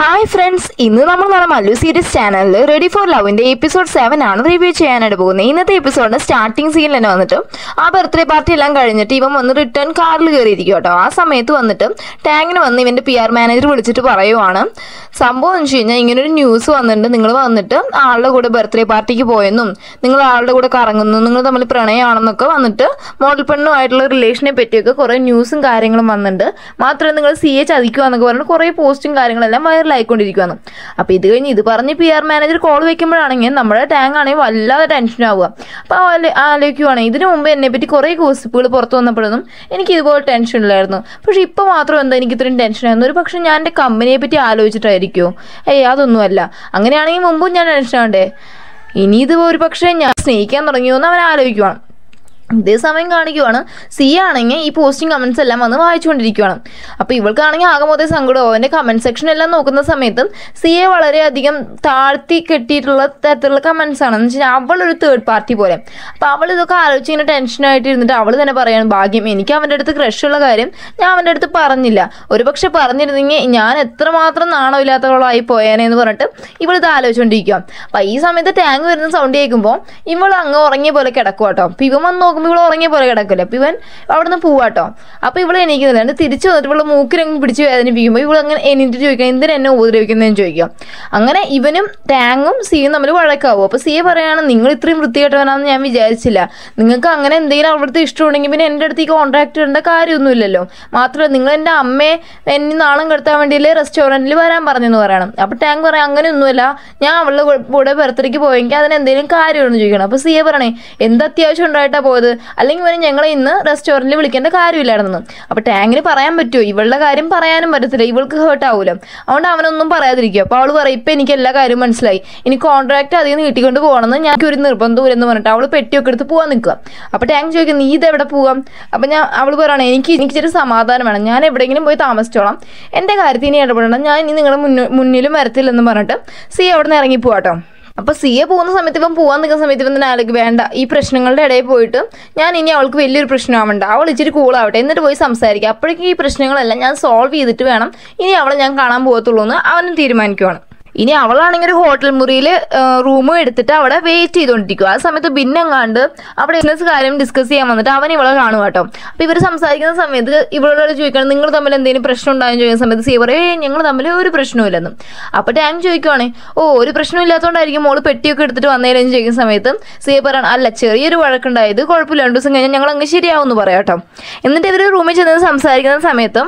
hi friends ഇന്ന് നമ്മൾ നമ്മുടെ മല്ലു സീരീസ് ചാനലിൽ റെഡി ഫോർ ലവിന്റെ എപ്പിസോഡ് സെവൻ ആണ് റിവ്യൂ ചെയ്യാനായിട്ട് പോകുന്നത് ഇന്നത്തെ എപ്പിസോഡിന്റെ സ്റ്റാർട്ടിംഗ് സീനിൽ തന്നെ വന്നിട്ട് ആ ബർത്ത്ഡേ പാർട്ടി എല്ലാം കഴിഞ്ഞിട്ട് ഇവൻ വന്ന് റിട്ടേൺ കാറിൽ കയറിയിരിക്കും കേട്ടോ ആ സമയത്ത് വന്നിട്ട് ടാങ്കിന് വന്ന് ഇവന്റെ പി ആർ മാനേജർ വിളിച്ചിട്ട് പറയുവാണ് സംഭവം എന്ന് വെച്ച് കഴിഞ്ഞാൽ ഇങ്ങനൊരു ന്യൂസ് വന്നിട്ടുണ്ട് നിങ്ങൾ വന്നിട്ട് ആളുടെ കൂടെ ബർത്ത്ഡേ പാർട്ടിക്ക് പോയെന്നും നിങ്ങൾ ആളുടെ കൂടെ കറങ്ങുന്നു നിങ്ങൾ തമ്മിൽ പ്രണയമാണെന്നൊക്കെ വന്നിട്ട് മോഡൽ പെണ്ണുമായിട്ടുള്ള റിലേഷനെ പറ്റിയൊക്കെ കുറേ ന്യൂസും കാര്യങ്ങളും വന്നിട്ടുണ്ട് മാത്രമല്ല നിങ്ങൾ സി എ ചതിക്കുക എന്നൊക്കെ പറഞ്ഞിട്ട് കുറേ പോസ്റ്റും കാര്യങ്ങളെല്ലാം വൈറലായിക്കൊണ്ടിരിക്കുകയാണ് അപ്പോൾ ഇത് കഴിഞ്ഞ് ഇത് പറഞ്ഞ് പി ആർ മാനേജർ കോൾ വെക്കുമ്പോഴാണെങ്കിൽ നമ്മുടെ ടാങ്ക് ആണെങ്കിൽ വല്ലാതെ ടെൻഷൻ ആവുക അപ്പോൾ ആലോചിക്കുവാണെങ്കിൽ ഇതിനു മുമ്പ് എന്നെപ്പറ്റി കുറേ ഗോസിപ്പുകൾ പുറത്തു വന്നപ്പോഴൊന്നും എനിക്ക് ഇതുപോലെ ടെൻഷൻ ഇല്ലായിരുന്നു പക്ഷേ ഇപ്പോൾ മാത്രം എന്താ എനിക്ക് ഇത്രയും ടെൻഷൻ ആയിരുന്നു ഒരു പക്ഷേ ഞാൻ എൻ്റെ കമ്പനിയെ പറ്റി ആലോചിച്ചിട്ടായിരിക്കുമോ ഏയ് അതൊന്നുമല്ല അങ്ങനെയാണെങ്കിൽ മുമ്പും ഞാൻ ടെൻഷൻ ആവണ്ടേ ഇനി ഇത് ഒരു പക്ഷേ ഞാൻ സ്നേഹിക്കാൻ തുടങ്ങിയോ എന്ന് അവൻ ആലോചിക്കുവാണ് ഇതേ സമയം കാണിക്കുവാണ് സി ആണെങ്കിൽ ഈ പോസ്റ്റിംഗ് കമൻസ് എല്ലാം വന്ന് വായിച്ചുകൊണ്ടിരിക്കുകയാണ് അപ്പോൾ ഇവൾക്കാണെങ്കിൽ ആകെ മൊത്തം സങ്കടമോ അവൻ്റെ കമൻറ്റ് സെക്ഷൻ എല്ലാം നോക്കുന്ന സമയത്തും സി എ വളരെയധികം താഴ്ത്തി കെട്ടിയിട്ടുള്ള തരത്തിലുള്ള കമൻസ് ആണ് എന്ന് വെച്ചാൽ അവളൊരു തേർഡ് പാർട്ടി പോലെ അപ്പോൾ അവൾ ഇതൊക്കെ ആലോചിച്ച് ഇങ്ങനെ ടെൻഷനായിട്ട് ഇരുന്നിട്ട് അവൾ തന്നെ പറയാണ് ഭാഗ്യം എനിക്ക് അവൻ്റെ അടുത്ത് ക്രഷുള്ള കാര്യം ഞാൻ അവൻ്റെ അടുത്ത് പറഞ്ഞില്ല ഒരു പക്ഷെ പറഞ്ഞിരുന്നെങ്കിൽ ഞാൻ എത്രമാത്രം നാണമില്ലാത്തവളായി പോയേനെ എന്ന് പറഞ്ഞിട്ട് ഇവൾ ഇത് ആലോചിച്ചുകൊണ്ടിരിക്കുക അപ്പോൾ ഈ സമയത്ത് ടാങ്ക് വരുന്ന സൗണ്ട് കേൾക്കുമ്പോൾ ഇവൾ അങ്ങ് ഉറങ്ങിയ പോലെ കിടക്കുക കേട്ടോ അപ്പോൾ ഇവൻ വന്ന് നോക്കുമ്പോൾ ഇവൾ ഉറങ്ങിയ പോലെ കിടക്കില്ല അപ്പോൾ ഇവൻ അവിടെ നിന്ന് പോവാട്ടോ അപ്പോൾ ഇവൾ എണീക്കുന്നില്ല എന്നിട്ട് തിരിച്ചു വന്നിട്ട് ഇവൾ മൂക്കിനങ്ങ് പിടിച്ച് വേദനിപ്പിക്കുമ്പോൾ ഇവൾ അങ്ങനെ എണീറ്റ് ചോദിക്കാം എന്തിനാ എന്നെ ഉപദ്രവിക്കുന്നതെന്ന് ചോദിക്കാം അങ്ങനെ ഇവനും ടാങ്ങും സിയും തമ്മിൽ വഴക്കാവും അപ്പോൾ സിയെ പറയാണ് നിങ്ങൾ ഇത്രയും വൃത്തികെട്ടവനാണെന്ന് ഞാൻ വിചാരിച്ചില്ല നിങ്ങൾക്ക് അങ്ങനെ എന്തെങ്കിലും അവിടുത്തെ ഇഷ്ടമുണ്ടെങ്കിൽ പിന്നെ എൻ്റെ അടുത്ത് ഈ കോൺട്രാക്ട് ഇടേണ്ട കാര്യമൊന്നുമില്ലല്ലോ മാത്രമല്ല നിങ്ങൾ എൻ്റെ അമ്മയെ എന്നെ നാളം കെടുത്താൻ വേണ്ടിയല്ലേ റെസ്റ്റോറൻറ്റിൽ വരാൻ പറഞ്ഞെന്ന് പറയണം അപ്പോൾ ടാങ്ക് പറയാം അങ്ങനെയൊന്നുമില്ല ഞാൻ അവളുടെ കൂടെ ബർത്ത്ഡേക്ക് പോയെങ്കിൽ അതിന് എന്തെങ്കിലും കാര്യമാണെന്ന് ചോദിക്കണം അപ്പോൾ സിയെ പറയണേ എന്ത് അത്യാവശ്യം ഉണ്ടായിട്ടാണ് പോയത് അല്ലെങ്കിൽ പിന്നെ ഞങ്ങളെ ഇന്ന് റെസ്റ്റോറൻറ്റിൽ വിളിക്കേണ്ട കാര്യമില്ലായിരുന്നു അപ്പോൾ ടാങ്കിന് പറയാൻ പറ്റുമോ ഇവളുടെ കാര്യം പറയാനും പറ്റത്തില്ല ഇവൾക്ക് ഹേർട്ട് ആവൂല അതുകൊണ്ട് അവനൊന്നും പറയാതിരിക്കുക അപ്പോൾ അവൾ പറയും ഇപ്പം എനിക്ക് എല്ലാ കാര്യവും മനസ്സിലായി ഇനി കോൺട്രാക്ട് അധികം നീട്ടിക്കൊണ്ട് പോകണമെന്ന് ഞങ്ങൾക്ക് ഒരു നിർബന്ധമില്ല എന്ന് പറഞ്ഞിട്ട് അവൾ പെട്ടിയൊക്കെ എടുത്ത് പോകാൻ നിൽക്കുക അപ്പോൾ ടാങ്ക് ചോദിക്കും നീ ഇത് എവിടെ പോകാം അപ്പോൾ ഞാൻ അവൾ പറയണേ എനിക്ക് എനിക്ക് ഇച്ചിരി സമാധാനം വേണം ഞാൻ എവിടെയെങ്കിലും പോയി താമസിച്ചോളാം എൻ്റെ കാര്യത്തിൽ ഇനി ഇടപെടണം ഞാൻ ഇനി നിങ്ങളുടെ മുന്നിൽ മുന്നിലും വരത്തില്ലെന്ന് പറഞ്ഞിട്ട് സി അവിടെ നിന്ന് ഇറങ്ങി പോവാട്ടോ അപ്പോൾ സി എ പോകുന്ന സമയത്ത് ഇവൻ പോകാൻ നിൽക്കുന്ന സമയത്ത് ഇവൻ ആൾക്ക് വേണ്ട ഈ പ്രശ്നങ്ങളുടെ ഇടയിൽ പോയിട്ട് ഞാൻ ഇനി അവൾക്ക് വലിയൊരു പ്രശ്നമാവണ്ട അവൾ ഇച്ചിരി കൂളാവട്ടെ എന്നിട്ട് പോയി സംസാരിക്കുക അപ്പോഴേക്കും ഈ പ്രശ്നങ്ങളെല്ലാം ഞാൻ സോൾവ് ചെയ്തിട്ട് വേണം ഇനി അവളെ ഞാൻ കാണാൻ പോകത്തുള്ളൂ എന്ന് അവനും തീരുമാനിക്കുവാണ് ഇനി അവളാണെങ്കിൽ ഒരു ഹോട്ടൽ മുറിയിൽ റൂമും എടുത്തിട്ട് അവിടെ വെയിറ്റ് ചെയ്തുകൊണ്ടിരിക്കും ആ സമയത്ത് ഭിന്നെങ്ങാണ്ട് അവിടെ ബിസിനസ് കാര്യം ഡിസ്കസ് ചെയ്യാൻ വന്നിട്ട് അവൻ ഇവളെ കാണും കേട്ടോ അപ്പോൾ ഇവർ സംസാരിക്കുന്ന സമയത്ത് ഇവളോട് ചോദിക്കണം നിങ്ങൾ തമ്മിൽ എന്തെങ്കിലും പ്രശ്നം ഉണ്ടായെന്ന് ചോദിക്കുന്ന സമയത്ത് സീ പറയും ഏയ് ഞങ്ങൾ തമ്മിൽ ഒരു പ്രശ്നമില്ലെന്ന് അപ്പോൾ ടാങ്ക് ചോദിക്കുവാണേ ഓ ഒരു പ്രശ്നം ഇല്ലാത്തതുകൊണ്ടായിരിക്കും മോള് പെട്ടിയൊക്കെ എടുത്തിട്ട് വന്നേലെന്ന് ചോദിക്കുന്ന സമയത്ത് സി പറയണം അല്ല ചെറിയൊരു വഴക്കുണ്ടായത് കുഴപ്പമില്ല രണ്ട് ദിവസം കഴിഞ്ഞാൽ ഞങ്ങൾ അങ്ങ് ശരിയാവുമെന്ന് പറയാം കേട്ടോ എന്നിട്ട് ഇവർ റൂമിൽ ചെന്ന് സംസാരിക്കുന്ന സമയത്തും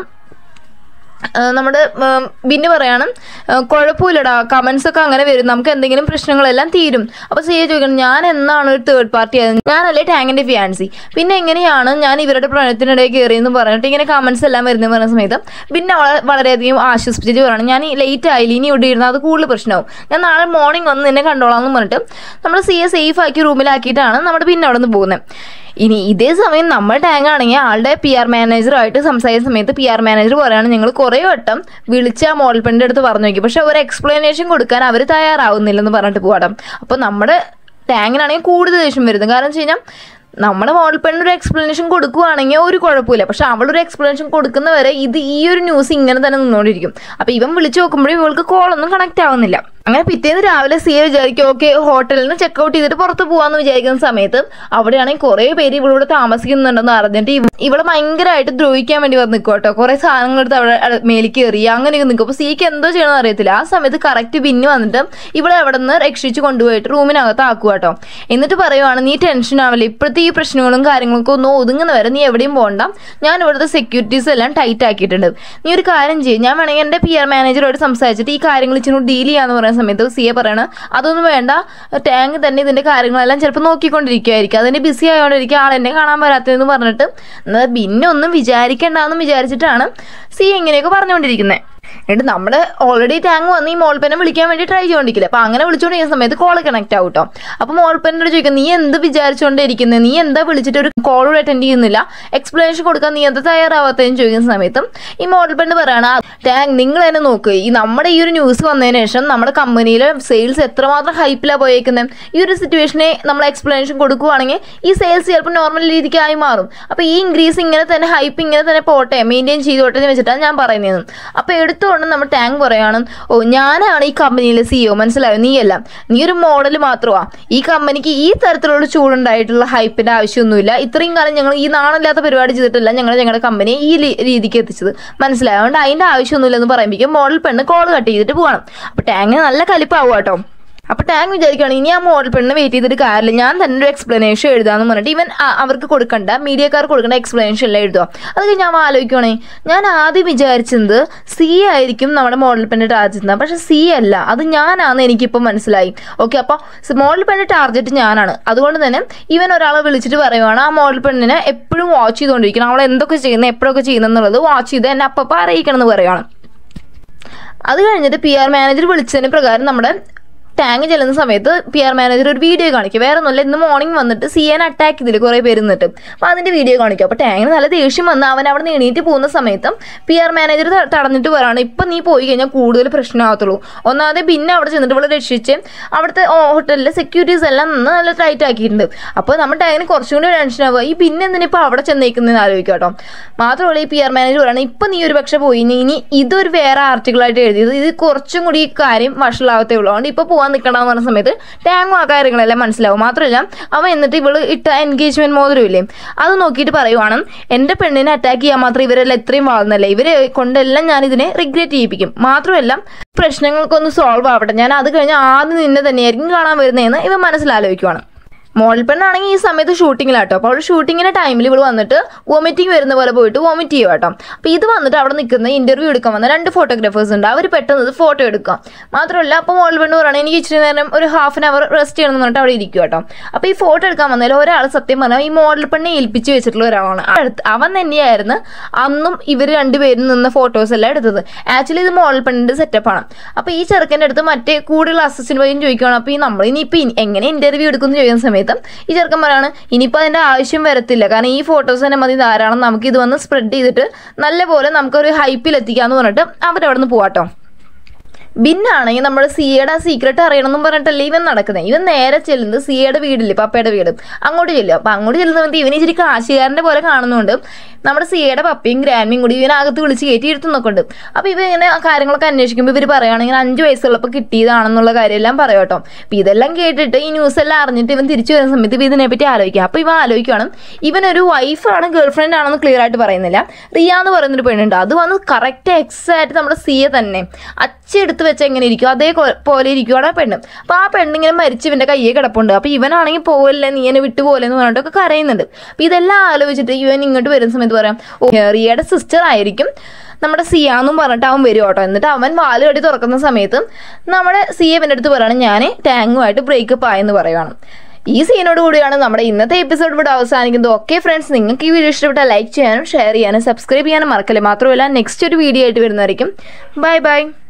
നമ്മുടെ ബിന്ന് പറയാണ് കുഴപ്പമില്ലടാ കമൻസ് ഒക്കെ അങ്ങനെ വരും നമുക്ക് എന്തെങ്കിലും പ്രശ്നങ്ങളെല്ലാം തീരും അപ്പോൾ സി എ ചോദിക്കണം ഞാൻ എന്നാണ് ഒരു തേർഡ് പാർട്ടി ആയത് ഞാനല്ലേ ടാങ്കിൻ്റെ ഫിയാൻസി പിന്നെ എങ്ങനെയാണ് ഞാൻ ഇവരുടെ പ്രണയത്തിനിടയിൽ കയറിയെന്ന് പറഞ്ഞിട്ട് ഇങ്ങനെ കമൻസ് എല്ലാം വരുന്ന പറഞ്ഞ സമയത്ത് പിന്നെ അവളെ വളരെയധികം ആശ്വസിപ്പിച്ചിട്ട് പറയണം ഞാൻ ഈ ലേറ്റ് ആയില്ല ഇനി ഇവിടെ ഇരുന്നാൽ അത് കൂടുതൽ പ്രശ്നമാവും ഞാൻ നാളെ മോർണിംഗ് വന്ന് നിന്നെ കണ്ടോളാം എന്ന് പറഞ്ഞിട്ട് നമ്മൾ സി എ സേഫ് ആക്കി റൂമിലാക്കിയിട്ടാണ് നമ്മുടെ പിന്നെ അവിടെ നിന്ന് പോകുന്നത് ഇനി ഇതേ സമയം നമ്മൾ ടാങ്ക് ആണെങ്കിൽ ആളുടെ പി ആർ മാനേജറുമായിട്ട് സംസാരിക്കുന്ന സമയത്ത് പി ആർ മാനേജർ പറയുകയാണ് ഞങ്ങൾ കുറേ വട്ടം വിളിച്ച ആ മോഡൽ പെണ്ണിൻ്റെ അടുത്ത് പറഞ്ഞു നോക്കി പക്ഷെ ഒരു എക്സ്പ്ലനേഷൻ കൊടുക്കാൻ അവർ തയ്യാറാവുന്നില്ലെന്ന് പറഞ്ഞിട്ട് പോകണം അപ്പോൾ നമ്മുടെ ടാങ്കിനാണെങ്കിൽ കൂടുതൽ ദേഷ്യം വരുന്നത് കാരണം വെച്ച് കഴിഞ്ഞാൽ നമ്മുടെ മോഡൽ പെണ്ണിന് ഒരു എക്സ്പ്ലനേഷൻ കൊടുക്കുവാണെങ്കിൽ ഒരു കുഴപ്പമില്ല പക്ഷെ അവളൊരു എക്സ്പ്ലനേഷൻ കൊടുക്കുന്നവരെ ഇത് ഈ ഒരു ന്യൂസ് ഇങ്ങനെ തന്നെ നിന്നുകൊണ്ടിരിക്കും അപ്പോൾ ഇവൻ വിളിച്ചു നോക്കുമ്പോഴും ഇവൾക്ക് കോളൊന്നും കണക്ട് ആവുന്നില്ല അങ്ങനെ പിറ്റേന്ന് രാവിലെ സി എ വിചാരിക്കും ഓക്കെ ഹോട്ടലിൽ നിന്ന് ചെക്കൗട്ട് ചെയ്തിട്ട് പുറത്ത് പോകാമെന്ന് വിചാരിക്കുന്ന സമയത്ത് അവിടെയാണെങ്കിൽ കുറേ പേര് ഇവിടെ താമസിക്കുന്നുണ്ടെന്ന് അറിഞ്ഞിട്ട് ഇവിടെ ഭയങ്കരമായിട്ട് ദ്രോഹിക്കാൻ വേണ്ടി വന്ന് നിൽക്കും കേട്ടോ കുറേ സാധനങ്ങൾ എടുത്ത് അവിടെ മേലേക്ക് എറി അങ്ങനെയൊക്കെ നിൽക്കും അപ്പോൾ സിക്ക് എന്തോ ചെയ്യണമെന്ന് അറിയത്തില്ല ആ സമയത്ത് കറക്റ്റ് പിന്നെ വന്നിട്ട് ഇവിടെ അവിടെ നിന്ന് രക്ഷിച്ച് കൊണ്ടുപോയിട്ട് റൂമിനകത്ത് ആക്കുക കേട്ടോ എന്നിട്ട് പറയുവാണ് നീ ടെൻഷൻ ആവില്ല ഇപ്പോഴത്തെ ഈ പ്രശ്നങ്ങളും കാര്യങ്ങളൊക്കെ ഒന്ന് ഒതുങ്ങുന്ന വരെ നീ എവിടെയും പോകണ്ട ഞാൻ ഇവിടുത്തെ സെക്യൂരിറ്റീസ് എല്ലാം ടൈറ്റ് ആക്കിയിട്ടുണ്ട് നീ ഒരു കാര്യം ചെയ്യും ഞാൻ വേണമെങ്കിൽ എൻ്റെ പി ആർ മാനേജറോട് സംസാരിച്ചിട്ട് ഈ കാര്യങ്ങൾ ഇച്ചിരി ഡീൽ ചെയ്യാന്ന് പറയുന്ന സമയത്ത് സി എ പറയണ അതൊന്നും വേണ്ട ടാങ്ക് തന്നെ ഇതിൻ്റെ കാര്യങ്ങളെല്ലാം ചിലപ്പോൾ നോക്കിക്കൊണ്ടിരിക്കുമായിരിക്കും അതിന് ബിസി ആയതുകൊണ്ടിരിക്കും ആൾ എന്നെ കാണാൻ വരാത്തതെന്ന് പറഞ്ഞിട്ട് എന്നാൽ പിന്നെ ഒന്നും വിചാരിക്കേണ്ടെന്ന് വിചാരിച്ചിട്ടാണ് സി ഇങ്ങനെയൊക്കെ പറഞ്ഞുകൊണ്ടിരിക്കുന്നത് എന്നിട്ട് നമ്മൾ ഓൾറെഡി ടാങ്ക് വന്ന് ഈ മോൾപ്പനെ വിളിക്കാൻ വേണ്ടി ട്രൈ ചെയ്തുകൊണ്ടിരിക്കില്ല അപ്പോൾ അങ്ങനെ വിളിച്ചുകൊണ്ടിരിക്കുന്ന സമയത്ത് കോൾ കണക്ട് ആവും കേട്ടോ അപ്പോൾ മോൾപ്പനോട് ചോദിക്കാം നീ എന്ത് വിചാരിച്ചുകൊണ്ടിരിക്കുന്നത് നീ എന്താ വിളിച്ചിട്ട് ഒരു കോൾ അറ്റൻഡ് ചെയ്യുന്നില്ല എക്സ്പ്ലനേഷൻ കൊടുക്കാൻ നീ എന്താ തയ്യാറാവാത്തതെന്ന് ചോദിക്കുന്ന സമയത്തും ഈ മോഡൽ പെണ്ണ് പറയണ ടാങ്ക് നിങ്ങൾ തന്നെ നോക്ക് ഈ നമ്മുടെ ഈ ഒരു ന്യൂസ് വന്നതിന് ശേഷം നമ്മുടെ കമ്പനിയിലെ സെയിൽസ് എത്രമാത്രം ഹൈപ്പിലാണ് പോയേക്കുന്നത് ഈ ഒരു സിറ്റുവേഷനെ നമ്മൾ എക്സ്പ്ലനേഷൻ കൊടുക്കുവാണെങ്കിൽ ഈ സെയിൽസ് ചിലപ്പോൾ നോർമൽ രീതിക്കായി മാറും അപ്പോൾ ഈ ഇൻക്രീസ് ഇങ്ങനെ തന്നെ ഹൈപ്പ് ഇങ്ങനെ തന്നെ പോട്ടെ മെയിൻറ്റെയിൻ ചെയ്തോട്ടെ എന്ന് വെച്ചിട്ടാണ് ഞാൻ പറയുന്നത് അപ്പോൾ എടുത്തു എന്നിട്ടുകൊണ്ട് നമ്മുടെ ടാങ്ക് പറയാണ് ഓ ഞാനാണ് ഈ കമ്പനിയിലെ സിഇഒ മനസ്സിലായോ നീയല്ല നീ ഒരു മോഡൽ മാത്രമാണ് ഈ കമ്പനിക്ക് ഈ തരത്തിലുള്ള ചൂടുണ്ടായിട്ടുള്ള ഹൈപ്പിന്റെ ആവശ്യമൊന്നുമില്ല ഇത്രയും കാലം ഞങ്ങൾ ഈ നാണില്ലാത്ത പരിപാടി ചെയ്തിട്ടല്ല ഞങ്ങൾ ഞങ്ങളുടെ കമ്പനിയെ ഈ ലി- രീതിക്ക് എത്തിച്ചത് മനസ്സിലായോ അതുകൊണ്ട് അതിന്റെ ആവശ്യമൊന്നുമില്ലെന്ന് പറയുമ്പോഴേക്കും മോഡൽ പെണ്ണ് കോൾ കട്ട് ചെയ്തിട്ട് പോകണം അപ്പോൾ ടാങ്കിന് നല്ല കലിപ്പാവും കേട്ടോ അപ്പൊ ടാങ്ക് വിചാരിക്കുകയാണ് ഇനി ആ മോഡൽ പെണ്ണിനെ വെയിറ്റ് ചെയ്തിട്ട് കാര്യമില്ല ഞാൻ തന്നെ ഒരു എക്സ്പ്ലനേഷൻ എഴുതാന്ന് പറഞ്ഞിട്ട് ഇവൻ ആ- അവർക്ക് കൊടുക്കണ്ട മീഡിയക്കാർക്ക് കൊടുക്കേണ്ട എക്സ്പ്ലനേഷൻ എല്ലാം എഴുതുക അത് കഴിഞ്ഞ് ഞാൻ ആലോചിക്കുകയാണേ ഞാൻ ആദ്യം വിചാരിച്ചത് സി ആയിരിക്കും നമ്മുടെ മോഡൽ പെണ്ണ് ടാർജറ്റ് ചെയ്യുന്നത് പക്ഷെ സി അല്ല അത് ഞാനാന്ന് എനിക്കിപ്പോൾ മനസ്സിലായി ഓക്കെ അപ്പോൾ മോഡൽ പെണ്ണ് ടാർജറ്റ് ഞാനാണ് അതുകൊണ്ട് തന്നെ ഇവൻ ഒരാളെ വിളിച്ചിട്ട് പറയുവാണ് ആ മോഡൽ പെണ്ണിനെ എപ്പോഴും വാച്ച് ചെയ്തുകൊണ്ടിരിക്കണം അവൾ എന്തൊക്കെ ചെയ്യുന്നത് എപ്പോഴൊക്കെ ചെയ്യുന്നത് വാച്ച് ചെയ്ത് എന്നെ അപ്പം അറിയിക്കണം എന്ന് പറയുവാണ് അത് കഴിഞ്ഞിട്ട് പി ആർ മാനേജർ വിളിച്ചതിന് പ്രകാരം നമ്മുടെ ടാങ്ക് ചെല്ലുന്ന സമയത്ത് പി ആർ മാനേജർ ഒരു വീഡിയോ കാണിക്കും വേറെ ഒന്നുമില്ല ഇന്ന് മോർണിംഗ് വന്നിട്ട് സി എൻ അറ്റാക്ക് ചെയ്തില്ല കുറേ പേര് നിന്നിട്ട് അപ്പോൾ അതിൻ്റെ വീഡിയോ കാണിക്കും അപ്പോൾ ടാങ്കിന് നല്ല ദേഷ്യം വന്ന് അവൻ അവിടെ നിന്ന് എണീറ്റ് പോകുന്ന സമയത്തും പി ആർ മാനേജർ തടഞ്ഞിട്ട് പറയാണ് ഇപ്പം നീ പോയി കഴിഞ്ഞാൽ കൂടുതൽ പ്രശ്നമാകത്തുള്ളൂ ഒന്നാമത് പിന്നെ അവിടെ ചെന്നിട്ട് ഇവിടെ രക്ഷിച്ച് അവിടുത്തെ ഹോട്ടലിലെ സെക്യൂരിറ്റീസ് എല്ലാം നിന്ന് നല്ല ടൈറ്റ് ആക്കിയിട്ടുണ്ട് അപ്പോൾ നമ്മുടെ ടാങ്കിന് കുറച്ചും കൂടി ടെൻഷൻ ആവുക ഈ പിന്നെ എന്തിനാ ഇപ്പോൾ അവിടെ ചെന്നേക്കുന്നതെന്ന് ആലോചിക്കുക കേട്ടോ മാത്രമല്ല ഈ പി ആർ മാനേജർ പറയണം ഇപ്പം നീ ഒരു പക്ഷേ പോയി ഇനി ഇനി ഇതൊരു വേറെ ആർട്ടിക്കിളായിട്ട് എഴുതിയത് ഇത് കുറച്ചും കൂടി ഈ കാര്യം വഷളാവത്തേ ഉള്ളൂ അതുകൊണ്ട് ഇപ്പോൾ പോകാൻ നിൽക്കണമെന്ന് പറഞ്ഞ സമയത്ത് ടാങ്ങും ആ കാര്യങ്ങളെല്ലാം മനസ്സിലാവും മാത്രമല്ല അവൻ എന്നിട്ട് ഇവള് ഇട്ട എൻഗേജ്മെന്റ് മോതിരമില്ലേ അത് നോക്കിയിട്ട് പറയുവാണ് എൻ്റെ പെണ്ണിനെ അറ്റാക്ക് ചെയ്യാൻ മാത്രം ഇവരെല്ലാം ഇത്രയും വളർന്നല്ലേ ഇവരെ കൊണ്ടെല്ലാം ഞാൻ ഇതിനെ റിഗ്രറ്റ് ചെയ്യിപ്പിക്കും മാത്രമല്ല പ്രശ്നങ്ങൾക്കൊന്ന് സോൾവ് ആവട്ടെ ഞാൻ അത് കഴിഞ്ഞ് ആദ്യം നിന്നെ തന്നെയായിരിക്കും കാണാൻ വരുന്നതെന്ന് ഇവൻ മനസ്സിലാലോചിക്കുവാണ് മോഡൽ പെണ്ണാണെങ്കിൽ ഈ സമയത്ത് ഷൂട്ടിങ്ങിലാട്ടോ അപ്പോൾ അവൾ ഷൂട്ടിങ്ങിൻ്റെ ടൈമിൽ ഇവൾ വന്നിട്ട് വോമിറ്റിംഗ് വരുന്ന പോലെ പോയിട്ട് വോമിറ്റ് ചെയ്യുക കേട്ടോ അപ്പോൾ ഇത് വന്നിട്ട് അവിടെ നിൽക്കുന്ന ഇൻ്റർവ്യൂ എടുക്കാൻ വന്ന രണ്ട് ഫോട്ടോഗ്രാഫേഴ്സ് ഉണ്ട് അവർ പെട്ടെന്ന് ഇത് ഫോട്ടോ എടുക്കാം മാത്രമല്ല അപ്പോൾ മോഡൽ പെണ്ണ് പറയുകയാണ് എനിക്ക് ഇച്ചിരി നേരം ഒരു ഹാഫ് ആൻ അവർ റെസ്റ്റ് ചെയ്യണം എന്ന് പറഞ്ഞിട്ട് അവിടെ ഇരിക്കുക കേട്ടോ അപ്പോൾ ഈ ഫോട്ടോ എടുക്കാൻ വന്നതിൽ ഒരാൾ സത്യം പറഞ്ഞാൽ ഈ മോഡൽ പെണ്ണെ ഏൽപ്പിച്ച് വെച്ചിട്ടുള്ള ഒരാളാണ് അടുത്ത് അവൻ തന്നെയായിരുന്നു അന്നും ഇവർ രണ്ടുപേരും നിന്ന ഫോട്ടോസ് എല്ലാം എടുത്തത് ആക്ച്വലി ഇത് മോഡൽ പെണ്ണിൻ്റെ സെറ്റപ്പാണ് അപ്പോൾ ഈ ചെറുക്കൻ്റെ അടുത്ത് മറ്റേ കൂടുതൽ അസിസ്റ്റന്റ് വഴിയും ചോദിക്കുകയാണ് അപ്പോൾ ഈ നമ്മൾ ഇനിയിപ്പോൾ എങ്ങനെ ഇൻ്റർവ്യൂ എടുക്കുമെന്ന് ചോദിക്കുന്ന സമയത്ത് ഈ ചെറുക്കൻ പറയാണ് ഇനിയിപ്പോൾ അതിൻ്റെ ആവശ്യം വരത്തില്ല കാരണം ഈ ഫോട്ടോസ് തന്നെ മതി ധാരാളം നമുക്ക് ഇത് വന്ന് സ്പ്രെഡ് ചെയ്തിട്ട് നല്ലപോലെ നമുക്കൊരു ഹൈപ്പിൽ എത്തിക്കാമെന്ന് പറഞ്ഞിട്ട് അവരവിടെ നിന്ന് പോവാട്ടോ ബിന്നാണെങ്കിൽ നമ്മുടെ സിയുടെ ആ സീക്രട്ട് അറിയണമെന്നും പറഞ്ഞിട്ടല്ലേ ഇവൻ നടക്കുന്നത് ഇവൻ നേരെ ചെല്ലുന്നത് സിയുടെ വീടില്ലേ പപ്പയുടെ വീട് അങ്ങോട്ട് ചെല്ലും അപ്പം അങ്ങോട്ട് ചെല്ലുന്ന സമയത്ത് ഇവന് ഇച്ചിരി കാശുകാരൻ്റെ പോലെ കാണുന്നുണ്ട് നമ്മുടെ സിയുടെ പപ്പയും ഗ്രാമിയും കൂടി ഇവനകത്ത് വിളിച്ച് കയറ്റി ഇരുത്തുന്നൊക്കെ ഉണ്ട് അപ്പോൾ ഇവ ഇങ്ങനെ ആ കാര്യങ്ങളൊക്കെ അന്വേഷിക്കുമ്പോൾ ഇവർ പറയുകയാണെങ്കിൽ അഞ്ച് വയസ്സുള്ളപ്പോൾ കിട്ടിയതാണെന്നുള്ള കാര്യമെല്ലാം പറയാം കേട്ടോ അപ്പോൾ ഇതെല്ലാം കേട്ടിട്ട് ഈ ന്യൂസ് എല്ലാം അറിഞ്ഞിട്ട് ഇവൻ തിരിച്ചു വരുന്ന സമയത്ത് ഇവ ഇതിനെപ്പറ്റി ആലോചിക്കുക അപ്പോൾ ഇവ ആലോചിക്കുകയാണ് ഇവനൊരു വൈഫാണ് ഗേൾ ഫ്രണ്ട് ആണെന്ന് ക്ലിയർ ആയിട്ട് പറയുന്നില്ല റിയ എന്ന് പറയുന്നൊരു പെണ്ണുണ്ട് അത് വന്ന് കറക്റ്റ് എക്സാക്റ്റ് നമ്മുടെ സിയെ തന്നെ അച്ചെടുത്ത് വെച്ച് എങ്ങനെ ഇരിക്കും അതേ കൊ- പോലെ ഇരിക്കുവാണ് ആ പെണ്ണ് അപ്പോൾ ആ പെണ്ണിങ്ങനെ മരിച്ച് ഇവൻ്റെ കയ്യെ കിടപ്പുണ്ട് അപ്പോൾ ഇവനാണെങ്കിൽ പോവല്ലേ നീ എന്നെ വിട്ടു പോലെ എന്ന് പറഞ്ഞിട്ടൊക്കെ കരയുന്നുണ്ട് അപ്പോൾ ഇതെല്ലാം ആലോചിച്ചിട്ട് ഇവൻ ഇങ്ങോട്ട് വരുന്ന സമയത്ത് പറയാം ഓ റിയയുടെ സിസ്റ്റർ ആയിരിക്കും നമ്മുടെ സിയാന്നും പറഞ്ഞിട്ട് അവൻ വരും കേട്ടോ എന്നിട്ട് അവൻ വാല് കടി തുറക്കുന്ന സമയത്ത് നമ്മുടെ സിയവിൻ്റെ അടുത്ത് പറയണം ഞാൻ ടാങ്ങുമായിട്ട് ബ്രേക്കപ്പ് ആയെന്ന് പറയുവാണ് ഈ സീനോട് കൂടിയാണ് നമ്മുടെ ഇന്നത്തെ എപ്പിസോഡ് ഇവിടെ അവസാനിക്കുന്നത് ഓക്കെ ഫ്രണ്ട്സ് നിങ്ങൾക്ക് ഈ വീഡിയോ ഇഷ്ടപ്പെട്ടാൽ ലൈക്ക് ചെയ്യാനും ഷെയർ ചെയ്യാനും സബ്സ്ക്രൈബ് ചെയ്യാനും മറക്കല്ലേ മാത്രമല്ല നെക്സ്റ്റ് ഒരു വീഡിയോ ആയിട്ട് വരുന്നതായിരിക്കും ബൈ ബൈ